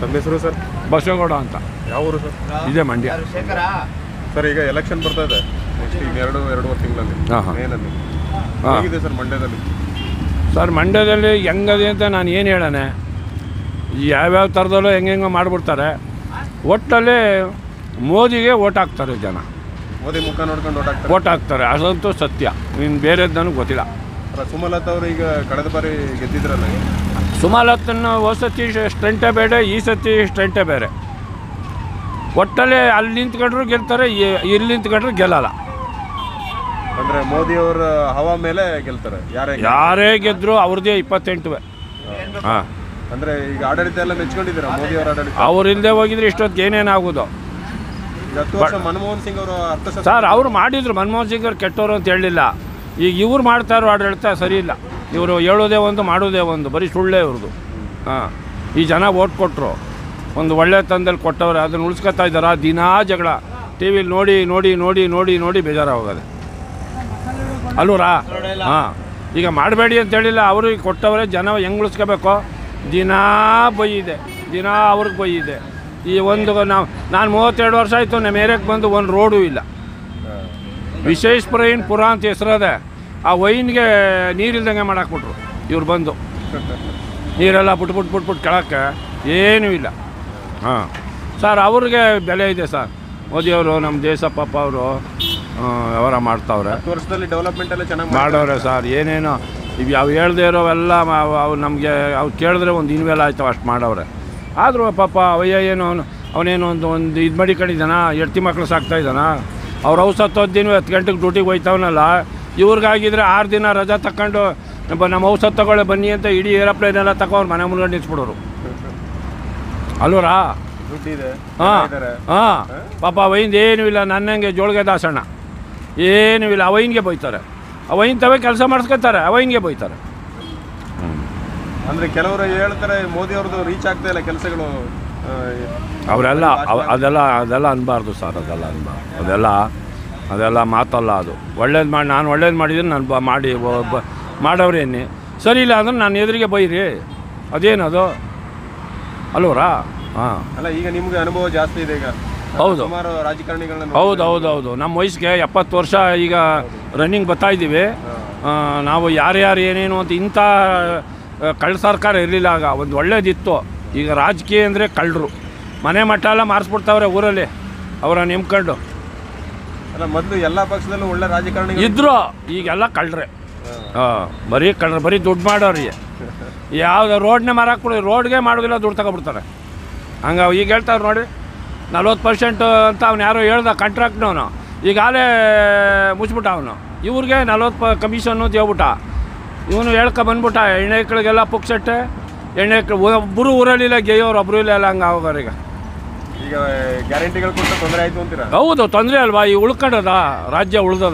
ತಮ್ಮ ಹೆಸರು ಸರ್ ಬಸವಗೌಡ ಅಂತ ಯಾವ ಊರು ಸರ್ ಇದೇ ಮಂಡ್ಯ ಸರ್ ಈಗ ಎಲೆಕ್ಷನ್ ಬರ್ತಾ ಇದೆ ನೆಕ್ಸ್ಟ್ ಈಗ ಎರಡು ಎರಡೂವರೆ ತಿಂಗಳಲ್ಲಿ ಹಾ, ಹಾ. ಮೇನಲ್ಲಿ ಹಾ. ಹೇಗಿದೆ ಸರ್ ಮಂಡ್ಯದಲ್ಲಿ ಸರ್ ಮಂಡ್ಯದಲ್ಲಿ ಹೆಂಗದೆ ಅಂತ ನಾನು ಏನು ಹೇಳೋಣ ಯಾವ್ಯಾವ ಥರದಲ್ಲೂ ಹೆಂಗೆ ಹೆಂಗೆ ಮಾಡಿಬಿಡ್ತಾರೆ ಒಟ್ಟಲ್ಲಿ ಮೋದಿಗೆ ಓಟ್ ಹಾಕ್ತಾರೆ ಜನ ಮೋದಿ ಮುಖ ನೋಡ್ಕೊಂಡು ಓಟ್ ಹಾಕ್ತಾರೆ ಓಟ್ ಹಾಕ್ತಾರೆ ಅದಂತೂ ಸತ್ಯ ಇನ್ನು ಬೇರೆದು ನನಗೆ ಗೊತ್ತಿಲ್ಲ ಅಲ್ಲ, ಸುಮಲತಾ ಅವರು ಈಗ ಕಳೆದ ಬಾರಿ ಗೆದ್ದಿದ್ರಲ್ಲ ಸುಮಾಲತ್ತನ್ನು ಹೋದ ಸತಿ ಸ್ಟ್ರೆಂಟೇ ಬೇಡ ಈ ಸತಿ ಸ್ಟ್ರೆಂಟೇ ಬೇರೆ ಒಟ್ಟಲ್ಲಿ ಅಲ್ಲಿ ನಿಂತ್ಕೊಂಡ್ರು ಗೆಲ್ತಾರೆ ಇ- ಇಲ್ಲಿ ನಿಂತ್ಕೊಂಡ್ರು ಗೆಲ್ಲಲ್ಲ ಅಂದ್ರೆ ಮೋದಿ ಅವರ ಹವಾ ಮೇಲೆ ಗೆಲ್ತಾರೆ ಯಾರೇ ಗೆಲ್ಲಿ. ಯಾರೇ ಗೆದ್ದರೂ ಅವ್ರದ್ದೇ ಇಪ್ಪತ್ತೆಂಟುವೆ ಹಾಂ ಅಂದ್ರೆ ಈಗ ಆಡಳಿತ ಎಲ್ಲ ಮೆಚ್ಕೊಂಡಿದ್ದೀರಾ ಮೋದಿ ಅವರ ಆಡಳಿತ ಅವ್ರು ಇಲ್ಲದೆ ಹೋಗಿದ್ರೆ ಇಷ್ಟೊತ್ತಿಗೆ ಏನೇನಾಗೋದು ಈಗ ಹತ್ತು ವರ್ಷ ಮನಮೋಹನ್ ಸಿಂಗ್ ಅವರು ಅರ್ಥಶಾಸ್ತ್ರ ಸರ್ ಅವ್ರು ಮಾಡಿದ್ರು ಮನಮೋಹನ್ ಸಿಂಗ್ ಅವ್ರು ಕೆಟ್ಟವರು ಅಂತ ಹೇಳಿಲ್ಲ ಈಗ ಇವ್ರು ಮಾಡ್ತಾ ಇರೋ ಆಡಳಿತ ಸರಿ ಇಲ್ಲ ಇವರು ಹೇಳೋದೇ ಒಂದು ಮಾಡೋದೇ ಒಂದು ಬರೀ ಸುಳ್ಳೇ ಇವ್ರದ್ದು ಹಾಂ ಈ ಜನ ಓಟ್ ಕೊಟ್ಟರು ಒಂದು ಒಳ್ಳೆ ತಂದಲ್ಲಿ ಕೊಟ್ಟವ್ರೆ ಅದನ್ನು ಉಳಿಸ್ಕೊತಾ ಇದ್ದಾರ ದಿನಾ ಜಗಳ ಟಿ ವಿಲಿ ನೋಡಿ ನೋಡಿ ನೋಡಿ ನೋಡಿ ನೋಡಿ ಬೇಜಾರಾಗೋದೆ ಅಲ್ಲೂರಾ ಹಾಂ ಈಗ ಮಾಡಬೇಡಿ ಅಂತ ಹೇಳಿಲ್ಲ ಅವರು ಈಗ ಕೊಟ್ಟವ್ರೆ ಜನ ಹೆಂಗೆ ಉಳಿಸ್ಕೋಬೇಕು ದಿನಾ ಬೈಯಿದೆ ದಿನಾ ಅವ್ರಿಗೆ ಬೈಯಿದೆ ಈ ಒಂದು ನಾವು ನಾನು ಮೂವತ್ತೆರಡು ವರ್ಷ ಆಯಿತು ನಮ್ಮ ಏರಿಯಾಕ್ಕೆ ಬಂದು ಒಂದು ರೋಡು ಇಲ್ಲ ವಿಶೇಷಪುರ ಪುರ ಅಂತ ಹೆಸರದೆ ಆ ವೈನ್ಗೆ ನೀರಿಲ್ದಂಗೆ ಮಾಡಾಕ್ಬಿಟ್ರು ಇವ್ರು ಬಂದು ನೀರೆಲ್ಲ ಬಿಟ್ಟು ಬಿಟ್ಟು ಬಿಟ್ಟು ಬಿಟ್ಟು ಕೆಳಕ್ಕೆ ಏನೂ ಇಲ್ಲ ಹಾಂ ಸರ್ ಅವ್ರಿಗೆ ಬೆಲೆ ಇದೆ ಸರ್ ಮೋದಿಯವರು ನಮ್ಮ ದೇಶಪ್ಪ ಅವರು ವ್ಯವಹಾರ ಮಾಡ್ತಾವ್ರೆ ಹತ್ತು ವರ್ಷದಲ್ಲಿ ಡೆವಲಪ್ಮೆಂಟ್ ಎಲ್ಲ ಚೆನ್ನಾಗಿ ಮಾಡವ್ರೆ ಸರ್ ಏನೇನೋ ಇವು ಯಾವ ಹೇಳ್ದೇ ಇರೋವೆಲ್ಲ ಅವು ನಮಗೆ ಅವ್ರು ಕೇಳಿದ್ರೆ ಒಂದು ಇನ್ವೆಲ್ ಆಯ್ತವ ಅಷ್ಟು ಮಾಡವ್ರೆ ಆದರೂ ಪಾಪ ಅವಯ್ಯ ಏನು ಅವನು ಅವನೇನು ಒಂದು ಒಂದು ಇದು ಮಡಿಕೊಂಡಿದ್ದಾನ ಎಡ್ತಿ ಮಕ್ಳು ಸಾಕ್ತಾ ಇದ್ದಾನ ಅವ್ರ ಔಷಧ ದಿನ ಹತ್ತು ಗಂಟೆಗೆ ಡ್ಯೂಟಿಗೆ ಹೋಯ್ತವನಲ್ಲ ಇವ್ರಿಗಾಗಿದ್ರೆ ಆರು ದಿನ ರಜಾ ತಗೊಂಡು ನಮ್ಮ ನಮ್ಮ ಔಷಧ ತಗೊಳ್ಳಿ ಬನ್ನಿ ಅಂತ ಇಡೀ ಏರೋಪ್ಲೇನ್ ಎಲ್ಲ ತಗೊಂಡು ಮನೆ ಮುಂದೆ ನಿಲ್ಸ್ಬಿಡೋರು ಅಲ್ವರಾ ದುಡ್ಡಿದೆ ಹಾಂ ಇದ್ದಾರೆ ಹಾಂ ಪಾಪ ಅವೈಂದು ಏನೂ ಇಲ್ಲ ನನ್ನಂಗೆ ಜೋಳಿಗೆ ದಾಸಣ್ಣ ಏನೂ ಇಲ್ಲ ಅವೈನ್ಗೆ ಬೈತಾರೆ ಅವೈನ್ ತವೇ ಕೆಲಸ ಮಾಡಿಸ್ಕೊತಾರೆ ಅವೈನ್ಗೆ ಬೈತಾರೆ ಅಂದ್ರೆ ಕೆಲವರು ಹೇಳ್ತಾರೆ ಮೋದಿ ಅವ್ರದ್ದು ರೀಚ್ ಆಗ್ತಾ ಇಲ್ಲ ಕೆಲಸಗಳು ಅವರೆಲ್ಲ ಅವ್- ಅದೆಲ್ಲ ಅದೆಲ್ಲ ಅನ್ಬಾರ್ದು ಸರ್ ಅದೆಲ್ಲ ಅನ್ಬಾರ್ದು ಅದೆಲ್ಲ ಅದೆಲ್ಲ ಮಾತಲ್ಲ ಅದು ಒಳ್ಳೇದು ಮಾಡಿ ನಾನು ಒಳ್ಳೇದು ಮಾಡಿದ್ರೆ ನಾನು ಬ ಮಾಡಿ ಬ- ಬ- ಮಾಡವ್ರೇನೆ ಸರಿ ಇಲ್ಲ ಅಂದ್ರೆ ನಾನು ಎದುರಿಗೆ ಬೈರಿ ಅದೇನದು ಅಲ್ವರಾ ಹಾಂ ಅಲ್ಲ ಈಗ ನಿಮ್ಗೆ ಅನುಭವ ಜಾಸ್ತಿ ಇದೆ ಈಗ ಹೌದು ಸುಮಾರು ರಾಜಕಾರಣಿಗಳನ್ನ ಹೌದು ಹೌದು ಹೌದು ನಮ್ಮ ವಯಸ್ಸಿಗೆ ಎಪ್ಪತ್ತು ವರ್ಷ ಈಗ ರನ್ನಿಂಗ್ ಬರ್ತಾ ಇದ್ದೀವಿ ಆ, ನಾವು ಯಾರ್ಯಾರು ಏನೇನು ಅಂತ ಇಂಥ ಆ, ಕಳ್ಳ ಸರ್ಕಾರ ಇರಲಿಲ್ಲ ಆಗ ಒಂದು ಒಳ್ಳೇದಿತ್ತು ಈಗ ರಾಜಕೀಯ ಅಂದರೆ ಕಳ್ಳರು ಮನೆ ಮಟ್ಟ ಎಲ್ಲ ಮಾರಿಸ್ಬಿಡ್ತಾವ್ರೆ ಊರಲ್ಲಿ ಅವರ ನೆಮ್ಕೊಂಡು ಅಲ್ಲ ಮೊದಲು ಎಲ್ಲಾ ಪಕ್ಷದಲ್ಲೂ ಒಳ್ಳೆ ರಾಜಕಾರಣಿಗಳು ಇದ್ರು ಈಗೆಲ್ಲ ಕಳ್ಳರೆ ಹಾಂ ಬರೀ ಕಳ್ಳರು ಬರೀ ದುಡ್ಡು ಮಾಡೋರಿ ಯಾವ್ದು ರೋಡ್ನೇ ಮಾರಾಕ್ಬಿಡಿ ರೋಡ್ಗೆ ಮಾಡೋದಿಲ್ಲ ದುಡ್ಡು ತಗೊಬಿಡ್ತಾರೆ ಹಂಗೆ ಈಗ ಹೇಳ್ತಾರೆ ನೋಡಿ ನಲ್ವತ್ತು ಪರ್ಸೆಂಟ್ ಅಂತ ಅವ್ನು ಯಾರೋ ಹೇಳ್ದ ಕಾಂಟ್ರಾಕ್ಟ್ನವನು ಈಗಾಗಲೇ ಮುಚ್ಬಿಟ್ಟ ಅವನು ಇವ್ರಿಗೆ ನಲ್ವತ್ತು ಪ ಕಮಿಷನ್ನು ಅಂತ ಹೇಳ್ಬಿಟ್ಟ ಇವನು ಹೇಳ್ಕೊ ಬಂದ್ಬಿಟ್ಟ ಎಣ್ಣೆಕ್ಳಿಗೆಲ್ಲ ಪುಕ್ಸಟ್ಟೆ ಎಣ್ಣೆ ಒಬ್ಬರು ಊರಲ್ಲಿಲ್ಲ ಗೆಯ್ಯೋರು ಒಬ್ಬರು ಇಲ್ಲ ಎಲ್ಲ ಹಂಗೆ ಆಗೋರೀಗ ಈಗ ಗ್ಯಾರಂಟಿಗಳು ಕೊಟ್ಟು ತೊಂದರೆ ಆಯ್ತು ಅಂತೀರಾ ಹೌದು ತೊಂದರೆ ಅಲ್ವಾ ಈ ಉಳ್ಕೊಂಡದ ರಾಜ್ಯ ಉಳ್ದದ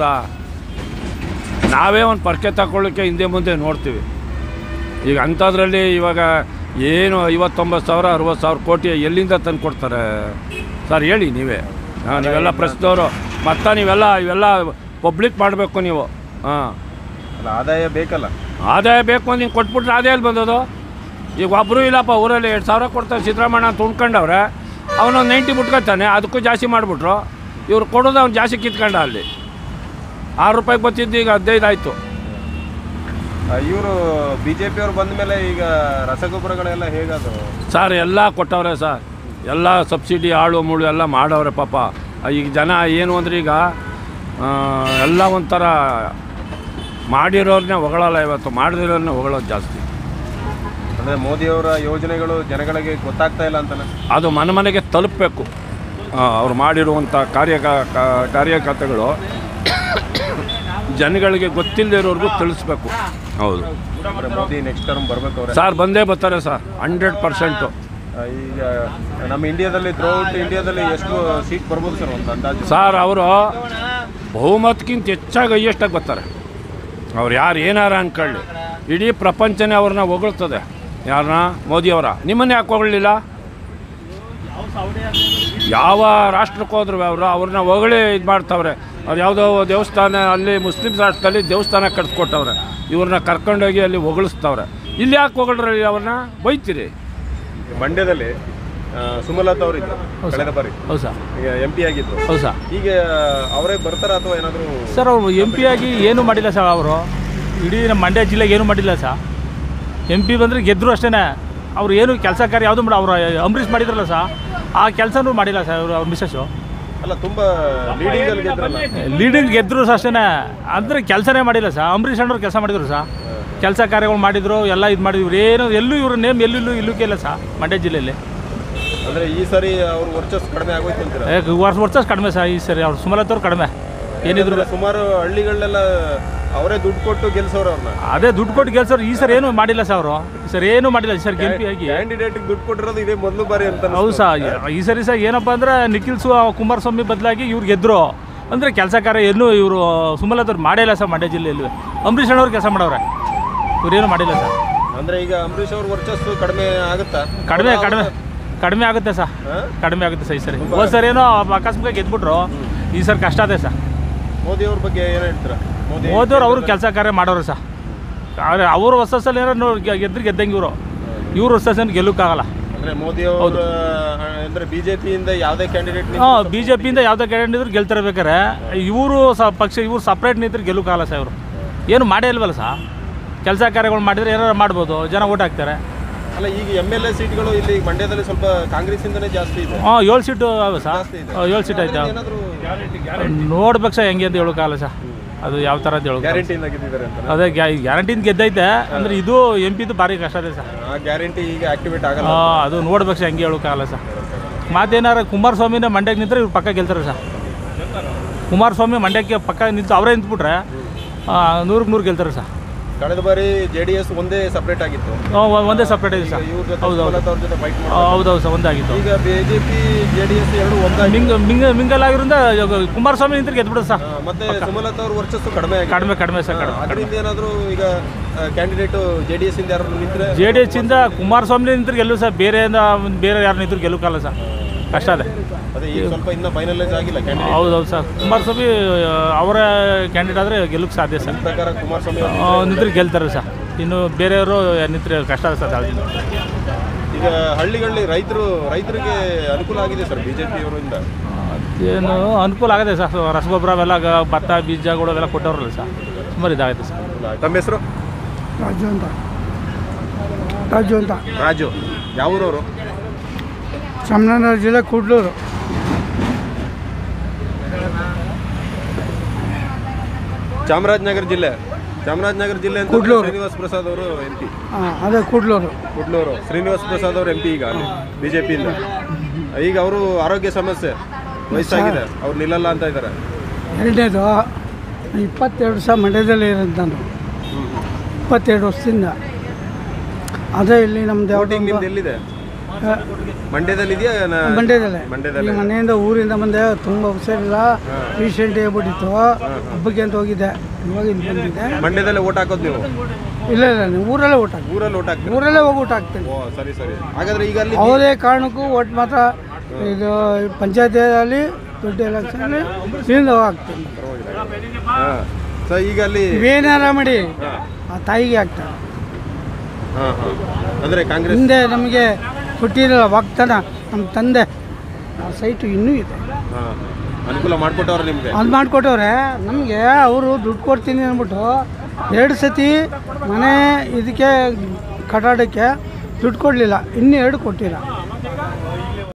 ನಾವೇ ಒಂದು ಪರ್ಕೆ ತಗೊಳ್ಳೋಕ್ಕೆ ಹಿಂದೆ ಮುಂದೆ ನೋಡ್ತೀವಿ ಈಗ ಅಂಥದ್ರಲ್ಲಿ ಇವಾಗ ಏನು ಐವತ್ತೊಂಬತ್ತು ಸಾವಿರ ಅರವತ್ತು ಸಾವಿರ ಕೋಟಿ ಎಲ್ಲಿಂದ ತಂದು ಕೊಡ್ತಾರೆ ಸರ್ ಹೇಳಿ ನೀವೇ ಹಾಂ ನೀವೆಲ್ಲ ಪ್ರಶ್ನವರು ಮತ್ತು ನೀವೆಲ್ಲ ಇವೆಲ್ಲ ಪಬ್ಲಿಕ್ ಮಾಡಬೇಕು ನೀವು ಹಾಂ ಅಲ್ಲ ಆದಾಯ ಬೇಕಲ್ಲ ಆದಾಯ ಬೇಕು ಅಂತ ಹಿಂಗೆ ಕೊಟ್ಬಿಟ್ರೆ ಅದೇ ಎಲ್ಲಿ ಬಂದದು ಈಗ ಒಬ್ಬರು ಇಲ್ಲಪ್ಪ ಊರಲ್ಲಿ ಎರಡು ಸಾವಿರ ಕೊಡ್ತಾರೆ ಸಿದ್ದರಾಮಯ್ಯ ಅಂತ ಉಣ್ಕೊಂಡವ್ರೆ ಅವನೊಂದು ನೈಂಟಿ ಬಿಟ್ಕೊತಾನೆ ಅದಕ್ಕೂ ಜಾಸ್ತಿ ಮಾಡಿಬಿಟ್ರು ಇವ್ರು ಕೊಡೋದು ಅವ್ನು ಜಾಸ್ತಿ ಕಿತ್ಕೊಂಡ ಅಲ್ಲಿ ಆರು ರೂಪಾಯಿಗೆ ಬರ್ತಿದ್ದು ಈಗ ಹದಿನೈದು ಆಯಿತು ಇವರು ಬಿ ಜೆ ಪಿ ಅವ್ರು ಬಂದ ಮೇಲೆ ಈಗ ರಸಗೊಬ್ಬರಗಳೆಲ್ಲ ಹೇಗದು ಸರ್ ಎಲ್ಲ ಕೊಟ್ಟವ್ರೆ ಸರ್ ಎಲ್ಲ ಸಬ್ಸಿಡಿ ಆಳು ಮುಳು ಎಲ್ಲ ಮಾಡವ್ರೆ ಪಾಪ ಈಗ ಜನ ಏನು ಅಂದ್ರೆ ಈಗ ಆ, ಎಲ್ಲ ಒಂಥರ ಮಾಡಿರೋರನ್ನೇ ಹೊಗಳಲ್ಲ ಇವತ್ತು ಮಾಡದಿರೋರನ್ನೇ ಹೊಗಳೋದು ಜಾಸ್ತಿ ಅಂದ್ರೆ ಮೋದಿ ಅವರ ಯೋಜನೆಗಳು ಜನಗಳಿಗೆ ಗೊತ್ತಾಗ್ತಾ ಇಲ್ಲ ಅಂತಾನೆ ಅದು ಮನೆ ಮನೆಗೆ ತಲುಪಬೇಕು ಅವ್ರು ಮಾಡಿರುವಂಥ ಕಾರ್ಯ ಕಾರ್ಯಕರ್ತೆಗಳು ಜನಗಳಿಗೆ ಗೊತ್ತಿಲ್ಲದೆ ಇರೋರ್ಗೂ ತಿಳಿಸ್ಬೇಕು ಹೌದು ಅಂದ್ರೆ ಮೋದಿ ನೆಕ್ಸ್ಟ್ ಟರ್ಮ್ ಬರ್ಬೇಕು ಅವ್ರೆ ಸರ್ ಬಂದೇ ಬರ್ತಾರೆ ಸರ್ ಹಂಡ್ರೆಡ್ ಪರ್ಸೆಂಟು ಆ, ಈಗ ನಮ್ಮ ಇಂಡಿಯಾದಲ್ಲಿ ಥ್ರೂಔಟ್ ಇಂಡಿಯಾದಲ್ಲಿ ಎಷ್ಟು ಸೀಟ್ ಬರ್ಬೋದು ಸರ್ ಒಂದು ಅಂದಾಜು ಸರ್ ಅವರು ಬಹುಮತಕ್ಕಿಂತ ಹೆಚ್ಚಾಗಿ ಹೈಯೆಸ್ಟಾಗಿ ಬರ್ತಾರೆ ಅವ್ರು ಯಾರು ಏನಾರ ಅಂದ್ಕೊಳ್ಳಿ ಇಡೀ ಪ್ರಪಂಚನೇ ಅವ್ರನ್ನ ಹೊಗಳ್ತದೆ ಯಾರನ್ನ ಮೋದಿಯವರ ನಿಮ್ಮನ್ನೇ ಯಾಕೆ ಹೊಗಳಲಿಲ್ಲ ಯಾವ ರಾಷ್ಟ್ರಕ್ಕೆ ಹೋದ್ರು ಅವರು ಅವ್ರನ್ನ ಹೊಗಳಿ ಇದು ಮಾಡ್ತಾವ್ರೆ ಅವ್ರು ಯಾವುದೋ ದೇವಸ್ಥಾನ ಅಲ್ಲಿ ಮುಸ್ಲಿಂ ರಾಷ್ಟ್ರದಲ್ಲಿ ದೇವಸ್ಥಾನ ಕಟ್ಸ್ಕೊಟ್ಟವ್ರೆ ಇವ್ರನ್ನ ಕರ್ಕೊಂಡೋಗಿ ಅಲ್ಲಿ ಹೊಗಳಿಸ್ತವ್ರೆ ಇಲ್ಲಿ ಯಾಕೆ ಹೊಗಳ್ರಿ ಅವ್ರನ್ನ ಬೈತೀರಿ ಮಂಡ್ಯದಲ್ಲಿ ಆ, ಸುಮಲತಾ ಅವರಿದ್ರು ಹೌದು ಕಳೆದ ಬಾರಿ ಹೌದು ಸರ್ ಈಗ ಎಂ ಪಿ ಆಗಿದ್ರು ಹೌದು ಸರ್ ಈಗ ಅವರೇ ಬರ್ತಾರ ಅಥವಾ ಏನಾದರೂ ಸರ್ ಅವರು ಎಂ ಪಿ ಆಗಿ ಏನೂ ಮಾಡಿಲ್ಲ ಸರ್ ಅವರು ಇಡೀ ನಮ್ಮ ಮಂಡ್ಯ ಜಿಲ್ಲೆಗೆ ಏನೂ ಮಾಡಿಲ್ಲ ಸರ್ ಎಂ ಪಿ ಬಂದರೆ ಗೆದ್ದರು ಅಷ್ಟೇ ಅವ್ರು ಏನು ಕೆಲಸ ಕಾರ್ಯ ಯಾವುದು ಮಾಡಿ ಅವರು ಅಂಬರೀಷ್ ಮಾಡಿದ್ರಲ್ಲ ಸರ್ ಆ ಕೆಲಸನೂ ಮಾಡಿಲ್ಲ ಸರ್ ಅವರು ಅವ್ರ ಮಿಸ್ಸಸ್ಸು ಅಲ್ಲ ತುಂಬಾ ಲೀಡಿಂಗ್ ಅಲ್ಲಿ ಗೆದ್ರಲ್ಲ ಲೀಡಿಂಗ್ ಗೆದ್ದರು ಸರ್ ಅಷ್ಟೇ ಅಂದರೆ ಕೆಲಸನೇ ಮಾಡಿಲ್ಲ ಸರ್ ಅಂಬರೀಷ್ ಅಣ್ಣವ್ರು ಕೆಲಸ ಮಾಡಿದ್ರು ಸರ್ ಕೆಲಸ ಕಾರ್ಯಗಳು ಮಾಡಿದ್ರು ಎಲ್ಲ ಇದು ಮಾಡಿದ್ರು ಏನು ಎಲ್ಲೂ ಇವ್ರ ನೇಮ್ ಎಲ್ಲೂ ಇಲ್ಲೂ ಇಲ್ಲ ಸರ್ ಮಂಡ್ಯ ಜಿಲ್ಲೆಯಲ್ಲಿ ಅಂದ್ರೆ ಈ ಸರಿ ಅವ್ರ ವರ್ಚಸ್ ಕಡಿಮೆ ಆಗೋಯ್ತು ಅಂತೀರ ಏ, ವರ್ಷ ವರ್ಷ ಕಡಿಮೆ ಸರ್ ಈ ಸರಿ ಅವ್ರು ಸುಮಲತವ್ರು ಕಡಿಮೆ ಏನಿದ್ರು ಯಾಕಂದ್ರೆ ಸುಮಾರು ಹಳ್ಳಿಗಳನ್ನೆಲ್ಲ ಅವರೇ ದುಡ್ಡು ಕೊಟ್ಟು ಗೆಲ್ಸೋರು ಅವ್ರನ್ನ ಅದೇ ದುಡ್ಡು ಕೊಟ್ಟು ಗೆಲ್ಸೋರು ಈ ಸರ್ ಏನು ಮಾಡಿಲ್ಲ ಸರ್ ಅವರು ಈ ಸರ್ ಏನು ಮಾಡಿಲ್ಲ ಈ ಸರ್ ಗೆಲ್ಪಿ ಆಗಿ ಕ್ಯಾಂಡಿಡೇಟ್ ದುಡ್ಡು ಕೊಟ್ಟಿರೋದು ಇದೇ ಮೊದಲು ಬಾರಿ ಅಂತ ಹೌದು ಸರ್ ಈ ಸರಿ ಸರ್ ಏನಪ್ಪ ಅಂದ್ರೆ ನಿಖಿಲ್ ಸು ಕುಮಾರಸ್ವಾಮಿ ಬದಲಾಗಿ ಇವ್ರು ಗೆದ್ದರು ಅಂದರೆ ಕೆಲಸ ಕಾರ್ಯ ಎಲ್ಲೂ ಇವರು ಸುಮಲತವ್ರು ಮಾಡೇ ಇಲ್ಲ ಸರ್ ಮಂಡ್ಯ ಜಿಲ್ಲೆಯಲ್ಲಿ ಅಂಬರೀಷ್ ಅಣ್ಣವ್ರು ಕೆಲಸ ಮಾಡವ್ರೆ ಇವ್ರೇನು ಮಾಡಿಲ್ಲ ಸರ್ ಅಂದ್ರೆ ಈಗ ಅಂಬರೀಷ್ ಅವ್ರ ವರ್ಚಸ್ಸು ಕಡಿಮೆ ಆಗುತ್ತಾ ಕಡಿಮೆ ಕಡಿಮೆ ಕಡಿಮೆ ಆಗುತ್ತೆ ಸರ್ ಹಾ? ಕಡಿಮೆ ಆಗುತ್ತೆ ಸರ್ ಈ ಸರಿ ಹೋದ ಸರ್ ಏನೋ ಅಕಸ್ಮಾತ್ ಗೆದ್ಬಿಟ್ರು ಈ ಸರ್ ಕಷ್ಟ ಅದೇ ಸರ್ ಮೋದಿ ಅವ್ರ ಬಗ್ಗೆ ಏನು ಹೇಳ್ತೀರಾ ಮೋದಿ ಹೋದವ್ರು ಅವರು ಕೆಲಸ ಕಾರ್ಯ ಮಾಡೋರು ಸರ್ ಆದರೆ ಅವರು ಹೊಸ ಸಲ ಏನೋ ನೋಡಿ ಗೆದ್ರು ಗೆದ್ದಂಗೆ ಇವರು ಇವ್ರು ಹೊಸ ಸಲ ಗೆಲ್ಲಕ್ಕಾಗಲ್ಲ ಅಂದ್ರೆ ಮೋದಿ ಅವರು ಅಂದ್ರೆ ಬಿಜೆಪಿಯಿಂದ ಯಾವುದೇ ಕ್ಯಾಂಡಿಡೇಟ್ ಹಾಂ ಬಿ ಜೆ ಪಿಯಿಂದ ಯಾವುದೇ ಕ್ಯಾಂಡಿಡೇಟ್ ಇದ್ರು ಗೆಲ್ತಾರೆ ಬೇಕಾರೆ ಇವರು ಸ ಪಕ್ಷ ಇವ್ರು ಸಪ್ರೇಟ್ ನಿಂತರು ಗೆಲ್ಲಕ್ಕಾಗಲ್ಲ ಸರ್ ಇವರು ಏನು ಮಾಡೇ ಇಲ್ವಲ್ಲ ಸರ್ ಕೆಲಸ ಕಾರ್ಯಗಳು ಮಾಡಿದ್ರೆ ಏನಾರು ಮಾಡ್ಬೋದು ಜನ ಓಟ್ ಹಾಕ್ತಾರೆ ಅಲ್ಲ ಈಗ ಎಮ್ ಎಲ್ ಎ ಸೀಟ್ಗಳು ಇಲ್ಲಿ ಮಂಡ್ಯದಲ್ಲಿ ಸ್ವಲ್ಪ ಕಾಂಗ್ರೆಸ್ ಇಂದನೇ ಜಾಸ್ತಿ ಇದೆ ಹಾಂ ಏಳು ಸೀಟು ಅವೆ ಸರ್ ಜಾಸ್ತಿ ಇದೆ. ಏಳು ಸೀಟ್ ಆಯ್ತಾ ಏನಾದರೂ ನೋಡ್ಬೇಕು ಸರ್ ಹೆಂಗೆ ಅಂತ ಹೇಳೋಕ್ಕಾಗಲ್ಲ ಸರ್ ಅದು ಯಾವ ಥರ ಅಂತ ಹೇಳೋಕೆ ಗ್ಯಾರಂಟಿಯಿಂದ ಗೆದ್ದಿದ್ದಾರೆ ಅಂತ ಅದೇ ಗ್ಯಾರಂಟಿಯಿಂದ ಗೆದ್ದೈತೆ ಅಂದರೆ ಇದು ಎಂ ಪಿದು ಭಾರಿ ಕಷ್ಟ ಇದೆ ಸರ್ ಆ ಗ್ಯಾರಂಟಿ ಈಗ ಆಕ್ಟಿವೇಟ್ ಆಗಲ್ಲ ಆ, ಅದು ನೋಡ್ಬೇಕು ಸರ್ ಹೆಂಗೆ ಹೇಳೋಕ್ಕಾಗಲ್ಲ ಸರ್ ಮಾತೇನಾರ ಕುಮಾರಸ್ವಾಮಿನ ಮಂಡ್ಯಕ್ಕೆ ನಿಂತರೆ ಇವ್ರು ಪಕ್ಕ ಗೆಲ್ತಾರೆ ಸರ್ ಕುಮಾರಸ್ವಾಮಿ ಮಂಡ್ಯಕ್ಕೆ ಪಕ್ಕ ನಿಂತು ಅವರೇ ನಿಂತ್ಬಿಟ್ರೆ ನೂರಕ್ಕೆ ನೂರು ಗೆಲ್ತಾರೆ ಸರ್ ಕಳೆದ ಬಾರಿ ಜೆ ಡಿ ಎಸ್ ಒಂದೇ ಸಪ್ರೇಟ್ ಆಗಿತ್ತು ಆ, ಒ- ಒಂದೇ ಸಪ್ರೇಟ್ ಇದೆ ಸರ್ ಇವ್ರ ಜೊತೆ ಹೌದು ಹೌದು ಸುಮಲತಾ ಅವ್ರ ಜೊತೆ ಫೈಟ್ ಆ, ಮಾಡಿ ಹೌದೌದು ಸರ್ ಒಂದಾಗಿತ್ತು ಈಗ ಬಿಜೆಪಿ ಜೆ ಡಿ ಎಸ್ ಎರಡು ಒಂದಾಗಿ ಮಿಂಗ್ ಮಿಂಗ್ ಮಿಂಗಲ್ ಆಗಿರೋದ್ರಿಂದ ಇವಾಗ ಕುಮಾರಸ್ವಾಮಿ ನಿಂತರೆ ಗೆದ್ಬಿಡೋದು ಸರ್ ಆ, ಮತ್ತೆ ಸುಮಲತಾ ಅವ್ರ ವರ್ಚಸ್ಸು ಕಡಿಮೆ ಆಗಿದೆ ಕಡಿಮೆ ಕಡಿಮೆ ಸರ್ ಕಡಿಮೆ ಅದರಿಂದ ಏನಾದರೂ ಈಗ ಕ್ಯಾಂಡಿಡೇಟ್ ಜೆ ಡಿ ಎಸ್ ಇಂದ ಯಾರು ನಿಂತ್ರೆ ಜೆ ಡಿ ಎಸ್ ಇಂದ ಕುಮಾರಸ್ವಾಮಿ ನಿಂತರೆ ಗೆಲ್ಲು ಸರ್ ಬೇರೆಯಿಂದ ಬೇರೆ ಯಾರು ನಿಂತರು ಗೆಲ್ಲಕ್ಕಾಗಲ್ಲ ಸರ್ ಕಷ್ಟ ಅದೇ ಅದೇ ಈಗ ಸ್ವಲ್ಪ ಇನ್ನೂ ಫೈನಲೈಸ್ ಆಗಿಲ್ಲ ಕ್ಯಾಂಡಿಡೇಟ್ ಹೌದೌದು ಸರ್ ಕುಮಾರಸ್ವಾಮಿ ಆ, ಅವರ ಕ್ಯಾಂಡಿಡೇಟ್ ಆದರೆ ಗೆಲ್ಲಕ್ಕೆ ಸಾಧ್ಯ ಸರ್ ಪ್ರಕಾರ ಕುಮಾರಸ್ವಾಮಿ ಅವರು ನಿಂತರೆ ಗೆಲ್ತಾರೆ ಸರ್ ಇನ್ನು ಬೇರೆಯವರು ನಿಂತರೆ ಕಷ್ಟ ಇದೆ ಸರ್ ದಾಳಿಯಿಂದ ಈಗ ಹಳ್ಳಿಗಳಲ್ಲಿ ರೈತರು ರೈತರಿಗೆ ಅನುಕೂಲ ಆಗಿದೆ ಸರ್ ಬಿಜೆಪಿ ಅವರಿಂದ ಏನು ಅನುಕೂಲ ಆಗಿದೆ ಸರ್ ರಸಗೊಬ್ಬರ ಅವೆಲ್ಲ ಗ- ಭತ್ತ ಬೀಜಗಳು ಅವೆಲ್ಲ ಕೊಟ್ಟವ್ರಲ್ಲ ಸರ್ ಸುಮಾರು ಇದಾಗಿದೆ ಸರ್ ತಮ್ಮ ಹೆಸರು ರಾಜು ಅಂತ ರಾಜು ಅಂತ ರಾಜು ಯಾವ ಊರವರು ಚಾಮರಾಜನಗರ ಜಿಲ್ಲೆ ಕೂಡ್ಲೂರು ಚಾಮರಾಜನಗರ ಜಿಲ್ಲೆ ಚಾಮರಾಜನಗರ ಜಿಲ್ಲೆ ಅಂತ ಕುಡ್ಲೂರು. ಶ್ರೀನಿವಾಸ್ ಪ್ರಸಾದ್ ಅವರು ಎಂ ಪಿ ಆ, ಅದೇ ಕೂಡ್ಲೂರು ಕುಡ್ಲೂರು ಶ್ರೀನಿವಾಸ್ ಪ್ರಸಾದ್ ಅವರು ಎಂ ಪಿ ಈಗ ಬಿಜೆಪಿಯಿಂದ ಈಗ ಅವರು ಆರೋಗ್ಯ ಸಮಸ್ಯೆ ವಯಸ್ಸಾಗಿದೆ ಅವ್ರು ನಿಲ್ಲಲ್ಲ ಅಂತ ಇದ್ದಾರೆ ಎರಡನೇದು ಇಪ್ಪತ್ತೆರಡು ವರ್ಷ ಮಂಡ್ಯದಲ್ಲಿ ಇರೋದು ನಾನು ಇಪ್ಪತ್ತೆರಡು ವರ್ಷದಿಂದ ಅದೇ ಇಲ್ಲಿ ನಮ್ದು ವೋಟಿಂಗ್ ಯಾವುದೋ ನಿಮ್ದು ಎಲ್ಲಿದೆ ಮಂಡ್ಯದಲ್ಲಿ ಇದೆಯಾ ನ- ಮಂಡ್ಯದಲ್ಲೇ ಮಂಡ್ಯದಲ್ಲಿ ಈ ಮನೆಯಿಂದ ಊರಿಂದ ಬಂದೆ ತುಂಬ ಹುಷಾರಿಲ್ಲ ರೀಸೆಂಟ್ ಆಗ್ಬಿಟ್ಟಿತ್ತು ಹಬ್ಬಕ್ಕೆ ಅಂತ ಹೋಗಿದ್ದೆ ಇವಾಗ ಇಲ್ಲಿ ಬಂದಿದ್ದೆ ಮಂಡ್ಯದಲ್ಲೇ ಓಟ್ ಹಾಕೋದು ನೀವು ಇಲ್ಲ ಇಲ್ಲ ನೀವು ಊರಲ್ಲೇ ಊಟ ಹಾಕ್ತೀನಿ ಊರಲ್ಲಿ ಓಟ್ ಹಾಕ್ತೀರಾ ಊರಲ್ಲೇ ಹೋಗಿ ಊಟ ಹಾಕ್ತೀನಿ ಓ ಸರಿ ಸರಿ ಹಾಗಾದ್ರೆ ಈಗ ಅಲ್ಲಿ ಯಾವುದೇ ಕಾರಣಕ್ಕೂ ಒಟ್ಟು ಮಾತ್ರ ಇದು ಪಂಚಾಯತಿಯಲ್ಲಿ ದೊಡ್ಡ ಎಲೆಕ್ಷನಲ್ಲಿ ಇಲ್ಲಿಂದ ಹಾಕ್ತೀನಿ ಹಾಂ ಸೊ ಈಗ ಅಲ್ಲಿ ಇವೇನಾರ ಮಾಡಿ ಆ ತಾಯಿಗೆ ಹಾಕ್ತಾರೆ ಹಾಂ ಹಾಂ ಅಂದರೆ ಕಾಂಗ್ರೆಸ್ ಹಿಂದೆ ನಮಗೆ ಕೊಟ್ಟಿರಲ್ಲ ವಾಗ್ದಾನ ನಮ್ಮ ತಂದೆ ಆ ಸೈಟು ಇನ್ನೂ ಇದೆ ಹಾಂ ಅನುಕೂಲ ಮಾಡಿಕೊಟ್ಟವ್ರೆ ನಿಮಗೆ ಅದು ಮಾಡಿಕೊಟ್ಟವ್ರೆ ನಮಗೆ ಅವರು ದುಡ್ಡು ಕೊಡ್ತೀನಿ ಅಂದ್ಬಿಟ್ಟು ಎರಡು ಸತಿ ಮನೆ ಇದಕ್ಕೆ ಕಟ್ಟಡಕ್ಕೆ ದುಡ್ಡು ಕೊಡಲಿಲ್ಲ ಇನ್ನೂ ಎರಡು ಕೊಟ್ಟಿಲ್ಲ